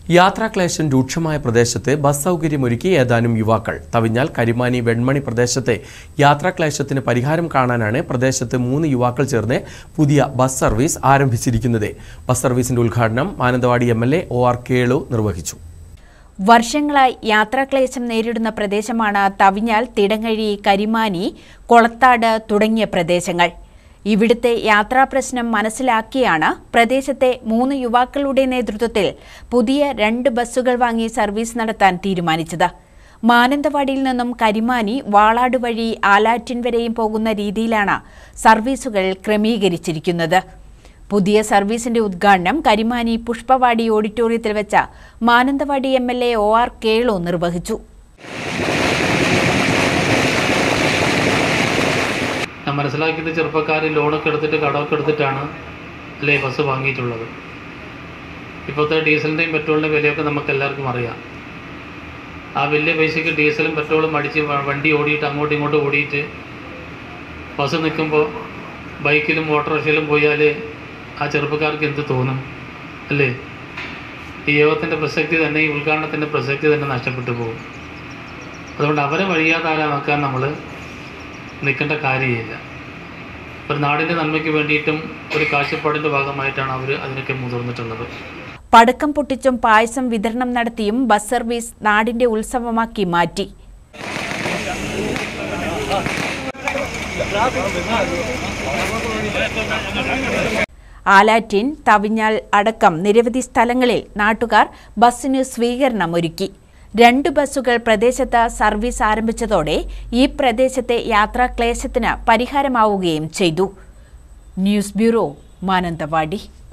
യാത്രാക്ലേശം രൂക്ഷമായ പ്രദേശത്ത് ബസ് സൗകര്യമൊരുക്കി ഏതാനും യുവാക്കൾ തവിഞ്ഞാൽ കരിമാനി വെൺമണി പ്രദേശത്തെ യാത്രാക്ലേശത്തിന് പരിഹാരം കാണാനാണ് പ്രദേശത്ത് മൂന്ന് യുവാക്കൾ ചേർന്ന് പുതിയ ബസ് സർവീസ് ആരംഭിച്ചിരിക്കുന്നത് ബസ് സർവീസിന്റെ ഉദ്ഘാടനം Mananthavady M L A O R Kelu നിർവഹിച്ചു വർഷങ്ങളായി യാത്രാക്ലേശം നേരിടുന്ന പ്രദേശമാണ് തവിഞ്ഞാൽ തിടങ്ങഴി കരിമാനി കൊളത്താട് തുടങ്ങിയ പ്രദേശങ്ങൾ ഇവിടുത്തെ യാത്രാപ്രശ്നം മനസ്സിലാക്കിയാണ് പ്രദേശത്തെ മൂന്ന് യുവാക്കളുടെ നേതൃത്വത്തിൽ പുതിയ രണ്ട് ബസ്സുകൾ വാങ്ങി സർവീസ് നടത്താൻ തീരുമാനിച്ചത് മാനന്തവാടിയിൽ നിന്നും കരിമാനി വാളാട് വഴി ആലാറ്റിൻ വരെയും പോകുന്ന രീതിയിലാണ് സർവീസുകൾ ക്രമീകരിച്ചിരിക്കുന്നത് പുതിയ സർവീസിന്റെ ഉദ്ഘാടനം കരിമാനി പുഷ്പവാടി ഓഡിറ്റോറിയത്തിൽ വെച്ച Mananthavady M L A O R Kelu നിർവഹിച്ചു ഞാൻ മനസ്സിലാക്കിയത് ചെറുപ്പക്കാർ ലോണൊക്കെ എടുത്തിട്ട് കടമൊക്കെ എടുത്തിട്ടാണ് അല്ലേ ബസ് വാങ്ങിയിട്ടുള്ളത് ഇപ്പോഴത്തെ ഡീസലിൻ്റെയും പെട്രോളിൻ്റെയും വിലയൊക്കെ നമുക്ക് എല്ലാവർക്കും അറിയാം ആ വലിയ പൈസയ്ക്ക് ഡീസലും പെട്രോളും അടിച്ച് വ- വണ്ടി ഓടിയിട്ട് അങ്ങോട്ടും ഇങ്ങോട്ടും ഓടിയിട്ട് ബസ് നിൽക്കുമ്പോൾ ബൈക്കിലും ഓട്ടോറിക്ഷയിലും പോയാൽ ആ ചെറുപ്പക്കാർക്ക് എന്ത് തോന്നും അല്ലേ ഈ യോഗത്തിൻ്റെ പ്രസക്തി തന്നെ ഈ ഉദ്ഘാടനത്തിൻ്റെ പ്രസക്തി തന്നെ നഷ്ടപ്പെട്ടു പോകും അതുകൊണ്ട് അവരെ വഴിയാതാരാമാക്കാൻ നമ്മൾ നിൽക്കേണ്ട കാര്യമില്ല ഒരു നാടിൻ്റെ നന്മയ്ക്ക് വേണ്ടിയിട്ടും ഒരു കാഴ്ചപ്പാടിൻ്റെ ഭാഗമായിട്ടാണ് അവർ അതിനൊക്കെ മുതിർന്നിട്ടുള്ളത് പടക്കം പൊട്ടിച്ചും പായസം വിതരണം നടത്തിയും ബസ് സർവീസ് നാടിന്റെ ഉത്സവമാക്കി മാറ്റി ആലാറ്റിൻ തവിഞ്ഞാൽ അടക്കം നിരവധി സ്ഥലങ്ങളിൽ നാട്ടുകാർ ബസ്സിന് സ്വീകരണമൊരുക്കി രണ്ട് ബസ്സുകൾ പ്രദേശത്ത് സർവീസ് ആരംഭിച്ചതോടെ ഈ പ്രദേശത്തെ യാത്രാക്ലേശത്തിന് പരിഹാരമാവുകയും ചെയ്തു ന്യൂസ് ബ്യൂറോ മാനന്തവാടി